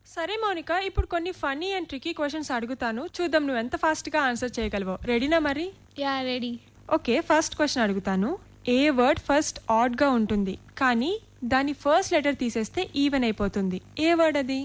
సరే మౌనిక ఇప్పుడు కొన్ని ఫన్నీ అండ్ ట్రికీ క్వశ్చన్స్ అడుగుతాను చూద్దాం నువ్వు ఎంత ఫాస్ట్గా ఆన్సర్ చేయగలవో రెడీనా మరి yeah ready okay first question అడుగుతాను ఏ వర్డ్ ఫస్ట్ ఆడ్గా ఉంటుంది కానీ దాని ఫస్ట్ లెటర్ తీసేస్తే ఈవెన్ అయిపోతుంది ఏ వర్డ్ అది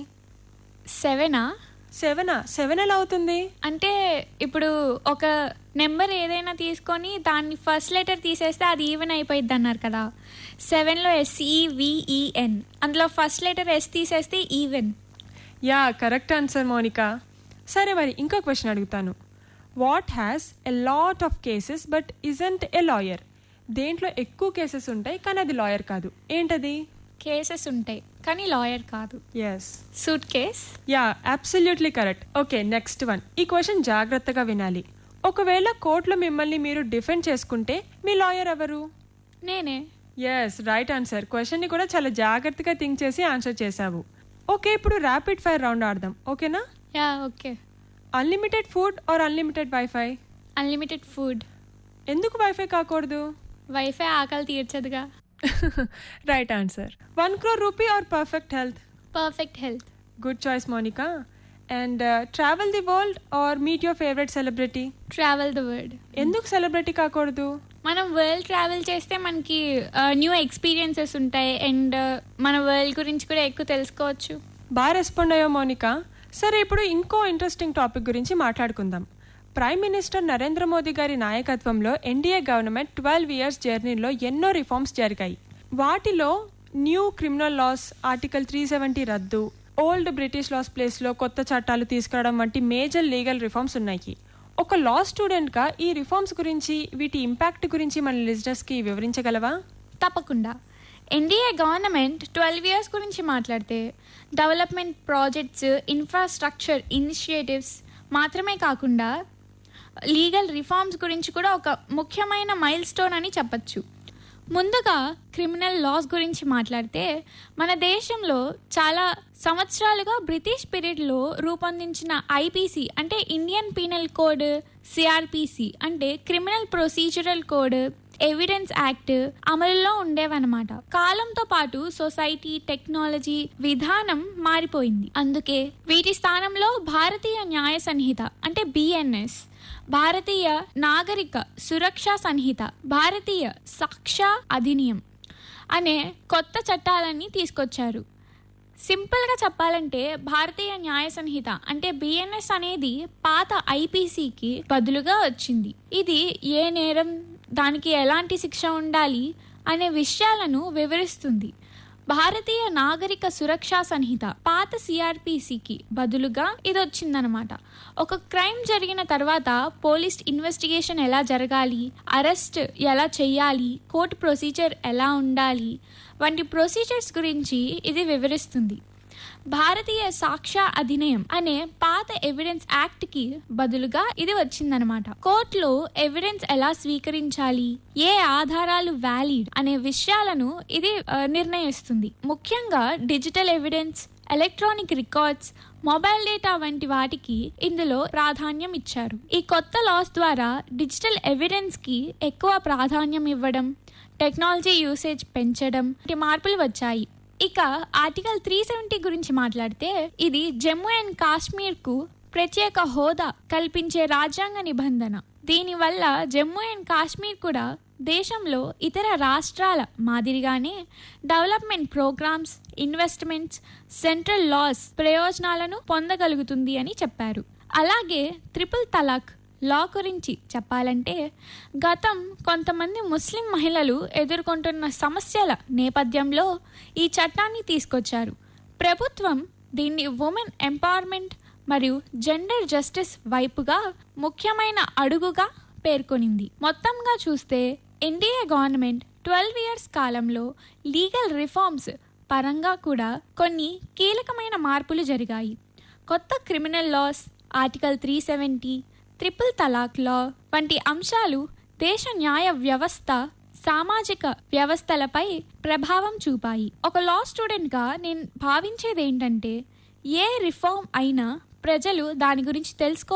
సెవెనా సెవెనా సెవెన్ ఎలా అవుతుంది అంటే ఇప్పుడు ఒక నెంబర్ ఏదైనా తీసుకొని దాన్ని ఫస్ట్ లెటర్ తీసేస్తే అది ఈవెన్ అయిపోయింది అన్నారు కదా సెవెన్లో ఎస్ఈవిఈఎన్ అందులో ఫస్ట్ లెటర్ ఎస్ తీసేస్తే even yeah correct answer Mounika సరే మరి ఇంకో క్వశ్చన్ అడుగుతాను what has a lot of cases but isn't a lawyer దేంట్లో ఎక్కువ కేసెస్ ఉంటాయి కానీ అది లాయర్ కాదు ఏంటది కేసెస్ ఉంటాయి కానీ లాయర్ కాదు yes suit case yeah absolutely correct okay next one ఈ క్వశ్చన్ జాగ్రత్తగా వినాలి ఒకవేళ కోర్టులో మిమ్మల్ని మీరు డిఫెండ్ చేసుకుంటే మీ లాయర్ ఎవరు నేనే ఎస్ రైట్ ఆన్సర్ క్వశ్చన్ని కూడా చాలా జాగ్రత్తగా థింక్ చేసి ఆన్సర్ చేశావు ఓకే ఇప్పుడు ర్యాపిడ్ ఫైర్ రౌండ్ ఆడదాం ఓకేనా yeah okay unlimited food or unlimited wifi unlimited food ఎందుకు వైఫై కాకూడదు వైఫై ఆకలి తీర్చదుగా right answer one crore rupee or perfect health perfect health good choice Monika and travel the world or meet your favourite celebrity travel the world ఎందుకు celebrity కాకూడదు మనం world travel చేస్తే మనకి new experiences ఉంటాయి అండ్ మన వరల్డ్ గురించి కూడా ఎక్కువ తెలుసుకోవచ్చు బాగా రెస్పాండ్ అయ్యో మోనికా సరే ఇప్పుడు ఇంకో ఇంట్రెస్టింగ్ టాపిక్ గురించి మాట్లాడుకుందాం ప్రైమ్ మినిస్టర్ నరేంద్ర మోదీ గారి నాయకత్వంలో ఎన్డీఏ గవర్నమెంట్ ట్వెల్వ్ ఇయర్స్ జర్నీలో ఎన్నో రిఫార్మ్స్ జరిగాయి వాటిలో new criminal laws article three seventy రద్దు ఓల్డ్ బ్రిటిష్ లాస్ ప్లేస్లో కొత్త చట్టాలు తీసుకురావడం వంటి మేజర్ లీగల్ రిఫార్మ్స్ ఉన్నాయి ఒక లా స్టూడెంట్గా ఈ రిఫార్మ్స్ గురించి వీటి ఇంపాక్ట్ గురించి మన లిజినెస్కి వివరించగలవా తప్పకుండా ఎన్డీఏ గవర్నమెంట్ ట్వెల్వ్ ఇయర్స్ గురించి మాట్లాడితే డెవలప్మెంట్ ప్రాజెక్ట్స్ ఇన్ఫ్రాస్ట్రక్చర్ ఇనిషియేటివ్స్ మాత్రమే కాకుండా లీగల్ రిఫార్మ్స్ గురించి కూడా ఒక ముఖ్యమైన మైల్ స్టోన్ అని చెప్పచ్చు ముందుగా క్రిమినల్ లాస్ గురించి మాట్లాడితే మన దేశంలో చాలా సంవత్సరాలుగా బ్రిటిష్ పీరియడ్లో రూపొందించిన ఐపీసీ అంటే ఇండియన్ పీనల్ కోడ్ సిఆర్పిసి అంటే criminal procedural code evidence act అమలులో ఉండేవన్నమాట కాలంతో పాటు సొసైటీ టెక్నాలజీ విధానం మారిపోయింది అందుకే వీటి స్థానంలో భారతీయ న్యాయ సంహిత అంటే బిఎన్ఎస్ భారతీయ నాగరిక సురక్షా సంహిత భారతీయ సాక్ష్య అధినియం అనే కొత్త చట్టాలన్నీ తీసుకొచ్చారు సింపుల్గా చెప్పాలంటే భారతీయ న్యాయ సంహిత అంటే బిఎన్ఎస్ అనేది పాత ఐపీసీకి బదులుగా వచ్చింది ఇది ఏ నేరం దానికి ఎలాంటి శిక్ష ఉండాలి అనే విషయాలను వివరిస్తుంది భారతీయ నాగరిక సురక్షా సంహిత పాత సిఆర్పిసికి బదులుగా ఇది వచ్చిందనమాట ఒక క్రైమ్ జరిగిన తర్వాత పోలీస్ ఇన్వెస్టిగేషన్ ఎలా జరగాలి అరెస్ట్ ఎలా చేయాలి కోర్టు ప్రొసీజర్ ఎలా ఉండాలి వంటి ప్రొసీజర్స్ గురించి ఇది వివరిస్తుంది భారతీయ సాక్ష్య అధినియం అనే పాత ఎవిడెన్స్ యాక్ట్ కి బదులుగా ఇది వచ్చిందనమాట కోర్టులో ఎవిడెన్స్ ఎలా స్వీకరించాలి ఏ ఆధారాలు వ్యాలిడ్ అనే విషయాలను ఇది ఆ, నిర్ణయిస్తుంది ముఖ్యంగా digital evidence electronic records mobile data వంటి వాటికి ఇందులో ప్రాధాన్యం ఇచ్చారు ఈ కొత్త లాస్ ద్వారా డిజిటల్ ఎవిడెన్స్ కి ఎక్కువ ప్రాధాన్యం ఇవ్వడం టెక్నాలజీ యూసేజ్ పెంచడం వంటి మార్పులు వచ్చాయి ఇక ఆర్టికల్ త్రీ సెవెంటీ గురించి మాట్లాడితే ఇది జమ్మూ అండ్ కాశ్మీర్ కు ప్రత్యేక హోదా కల్పించే రాజ్యాంగ నిబంధన దీనివల్ల జమ్మూ అండ్ కాశ్మీర్ కూడా దేశంలో ఇతర రాష్ట్రాల మాదిరిగానే development programmes investments central laws ప్రయోజనాలను పొందగలుగుతుంది అని చెప్పారు అలాగే ట్రిపుల్ తలాక్ లా గురించి చెప్పాలంటే గతం కొంతమంది ముస్లిం మహిళలు ఎదుర్కొంటున్న సమస్యల నేపథ్యంలో ఈ చట్టాన్ని తీసుకొచ్చారు ప్రభుత్వం దీన్ని ఉమెన్ ఎంపవర్మెంట్ మరియు జెండర్ జస్టిస్ వైపుగా ముఖ్యమైన అడుగుగా పేర్కొనింది మొత్తంగా చూస్తే ఎన్డీఏ గవర్నమెంట్ ట్వెల్వ్ ఇయర్స్ కాలంలో లీగల్ రిఫార్మ్స్ పరంగా కూడా కొన్ని కీలకమైన మార్పులు జరిగాయి కొత్త criminal laws article three seventy triple talaq law వంటి అంశాలు దేశ న్యాయ వ్యవస్థ సామాజిక వ్యవస్థలపై ప్రభావం చూపాయి ఒక లా స్టూడెంట్గా నేను భావించేది ఏంటంటే ఏ రిఫార్మ్ అయినా ప్రజలు దాని గురించి తెలుసుకో